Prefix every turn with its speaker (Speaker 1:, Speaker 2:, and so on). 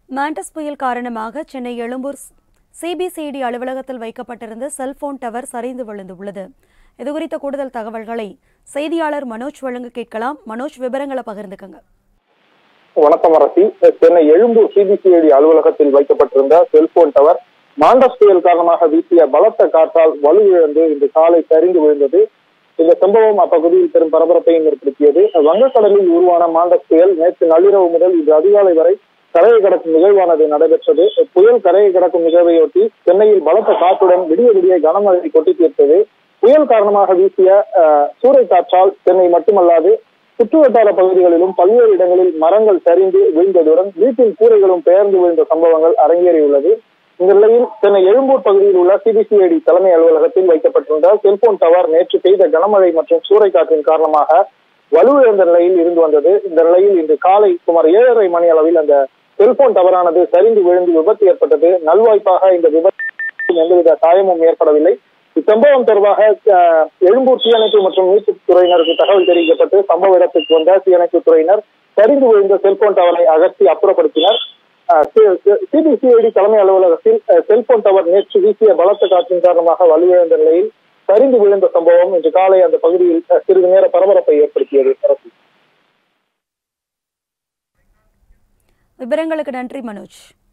Speaker 1: Mandous புயல் காரணமாக Chennai Egmore CBCID அலுவலகத்தில் வைக்கப்பட்டிருந்த செல்போன் டவர் சரிந்து விழுந்துள்ளது இதுகுறித்த கூடுதல் தகவல்களை செய்தியாளர் மனோஜ் வழங்க கேட்கலாம் மனோஜ் விவரங்களை பகிர்ந்துக்கங்க
Speaker 2: வணக்கம் அரசி சென்னை எழும்பூர் சிபிசிஐடி அலுவலகத்தில் வைக்கப்பட்டிருந்த செல்போன் டவர் மாண்டஸ் புயல் காரணமாக வீசிய பலத்த காற்றால் வலுவிழந்து இன்று காலை சரிந்து விழுந்தது இந்த சம்பவம் அப்பகுதியில் பெரும் பரபரப்பையும் ஏற்படுத்தியது வங்கக்கடலில் உருவான மாண்டஸ் புயல் நேற்று நள்ளிரவு முதல் இன்று அதிகாலை வரை கரையை கடக்கும் நிகழ்வானது நடைபெற்றது புயல் கரையை கடக்கும் நிகழ்வையொட்டி சென்னையில் பலத்த காற்றுடன் விடிய விடிய கனமழை கொட்டி தீர்த்தது புயல் காரணமாக வீசிய சூறை காற்றால் சென்னை மட்டுமல்லாது சுற்றுவட்டார பகுதிகளிலும் பல்வேறு இடங்களில் மரங்கள் சரிந்து விழுந்ததுடன் வீட்டின் கூரைகளும் பெயர்ந்து விழுந்த சம்பவங்கள் அரங்கேறியுள்ளது இந்த நிலையில் சென்னை எழும்பூர் பகுதியில் உள்ள சிபிசிஐடி தலைமை அலுவலகத்தில் வைக்கப்பட்டிருந்த செல்போன் டவர் நேற்று பெய்த கனமழை மற்றும் சூறைக்காற்றின் காரணமாக வலுவிழந்த நிலையில் இருந்து வந்தது இந்த நிலையில் இன்று காலை சுமார் ஏழரை மணி அளவில் அந்த செல்போன் டவரானது சரிந்து விழுந்து விபத்து ஏற்பட்டது நல்வாய்ப்பாக இந்த விபத்து எந்தவித காயமும் ஏற்படவில்லை இச்சம்பவம் தொடர்பாக எழும்பூர் தீயணைப்பு மற்றும் மீட்புத் துறையினருக்கு தகவல் தெரிவிக்கப்பட்டு சம்பவ இடத்துக்கு வந்த தீயணைப்பு துறையினர் சரிந்து விழுந்த செல்போன் டவரை அகற்றி அப்புறப்படுத்தினர் சிபிசிஐடி தலைமை அலுவலகத்தில் செல்போன் டவர் நேற்று வீசிய பலத்த காற்றின் காரணமாக வலுவிழந்த நிலையில் சரிந்து விழுந்த சம்பவம் இன்று காலை அந்த பகுதியில் சிறிது நேர பரபரப்பை ஏற்படுத்தியது அரசு
Speaker 1: விவரங்களுக்கு நன்றி மனோஜ்